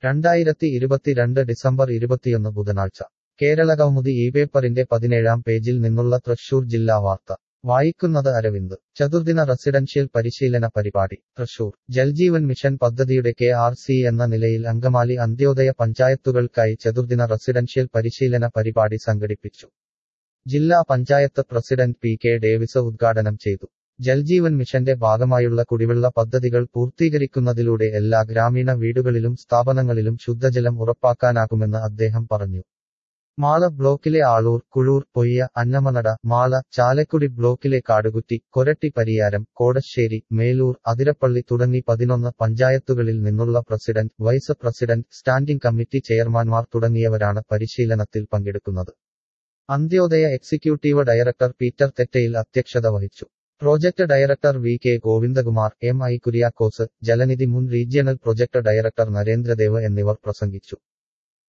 രണ്ടായിരത്തി ഇരുപത്തിരണ്ട് ഡിസംബർ ഇരുപത്തിയൊന്ന് ബുധനാഴ്ച കേരളകൗമുദി ഈ പേപ്പറിന്റെ പതിനേഴാം പേജിൽ നിന്നുള്ള തൃശൂർ ജില്ലാ വാർത്ത വായിക്കുന്നത് അരവിന്ദ് ചതുർദിന റെസിഡൻഷ്യൽ പരിശീലന പരിപാടി തൃശൂർ ജൽജീവൻ മിഷൻ പദ്ധതിയുടെ കെ ആർ സി എന്ന നിലയിൽ അങ്കമാലി അന്ത്യോദയ പഞ്ചായത്തുകൾക്കായി ചതുർദിന റെസിഡൻഷ്യൽ പരിശീലന പരിപാടി സംഘടിപ്പിച്ചു ജില്ലാ panchayat president P K Davis ഉദ്ഘാടനം ചെയ്തു ജൽജീവൻ മിഷന്റെ ഭാഗമായുള്ള കുടിവെള്ള പദ്ധതികൾ പൂർത്തീകരിക്കുന്നതിലൂടെ എല്ലാ ഗ്രാമീണ വീടുകളിലും സ്ഥാപനങ്ങളിലും ശുദ്ധജലം ഉറപ്പാക്കാനാകുമെന്ന് അദ്ദേഹം പറഞ്ഞു മാള ബ്ലോക്കിലെ ആളൂർ കുഴൂർ പൊയ്യ അന്നമനട മാള ചാലക്കുടി ബ്ലോക്കിലെ കാടുകുറ്റി കൊരട്ടി പരിയാരം കോടശ്ശേരി മേലൂർ അതിരപ്പള്ളി തുടങ്ങി പതിനൊന്ന് പഞ്ചായത്തുകളിൽ നിന്നുള്ള president vice president standing committee ചെയർമാൻമാർ തുടങ്ങിയവരാണ് പരിശീലനത്തിൽ പങ്കെടുക്കുന്നത് Anthyodaya executive director Peter Thettayil അധ്യക്ഷത വഹിച്ചു project director V K Govindakumar M I Kuriakose Jalanidhi മുൻ റീജിയണൽ പ്രൊജക്ട് ഡയറക്ടർ നരേന്ദ്രദേവ് എന്നിവർ പ്രസംഗിച്ചു